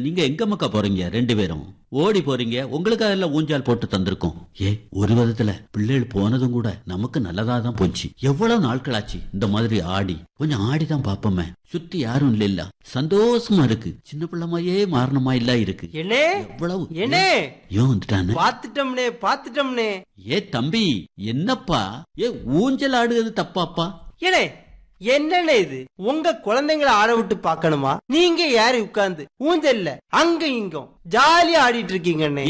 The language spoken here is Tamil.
நீங்க எங்க மக்கா போறீங்க ரெண்டு பேரும் ஓடி போறீங்க உங்களுக்கு அதெல்லாம் ஊஞ்சால் போட்டு தந்திருக்கோம் ஏ ஒரு விதத்துல பிள்ளைகள் போனதும் கூட நமக்கு நல்லதா தான் போச்சு எவ்வளவு நாட்கள் ஆச்சு இந்த மாதிரி ஆடி கொஞ்சம் ஆடி தான் பாப்போமே சுத்தி யாரும் இல்ல இல்ல சந்தோஷமா இருக்கு சின்ன பிள்ளைமாயே மாறணுமா இல்ல இருக்கு என்னே எவ்வளவு என்னே ஏன் வந்துட்டானே பாத்துட்டோம்னே பாத்துட்டோம்னே ஏ தம்பி என்னப்பா ஏ ஊஞ்சல் ஆடுறது தப்பாப்பா ஏனே என்னண்ணே இது உங்க குழந்தைங்களை ஆட விட்டு பார்க்கணுமா நீங்க யாரு உட்கார்ந்து ஊஞ்சல்ல அங்க இங்கும் ஜாலியா ஆடிட்டு இருக்கீங்கண்ணே